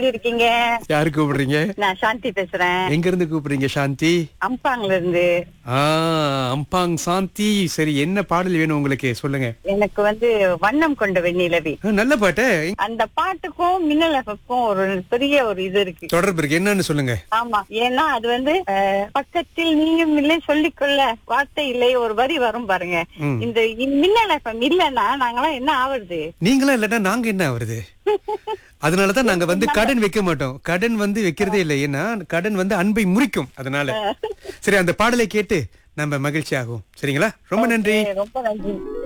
எப்படி இருக்கீங்க யாரு கூப்பிடுறீங்க நான் சாந்தி பேசுறேன் எங்க இருந்து கூப்பிடுறீங்க சாந்தி அம்பாங்ல இருந்து ஆ அம்பாங் சாந்தி சரி என்ன பாடல் வேணும் உங்களுக்கு சொல்லுங்க எனக்கு வந்து வண்ணம் கொண்ட வெண்ணிலவி ஆ, நல்ல பாட்டு அந்த பாட்டுக்கும் மின்னலகம் ஒரு பெரிய ஒரு இது இருக்கு தொடர்பு இருக்கு என்னன்னு சொல்லுங்க ஆமா ஏன்னா அது வந்து அஹ், பக்கத்தில் நீயும் இல்லை சொல்லிக்கொள்ள வார்த்தை இல்லை ஒரு வரி வரும் பாருங்க ம். இந்த மின்னலகம் இல்லன்னா நாங்கெல்லாம் என்ன ஆவறது நீங்களா இல்லட்டா நாங்க என்ன வருது அதனாலதான் நாங்க வந்து கடன் வைக்க மாட்டோம் கடன் வந்து வைக்கிறதே இல்லை ஏன்னா கடன் வந்து அன்பை முறிக்கும் அதனால சரி அந்த பாடலை கேட்டு நம்ம மகிழ்ச்சி ஆகும் சரிங்களா ரொம்ப நன்றி ரொம்ப நன்றி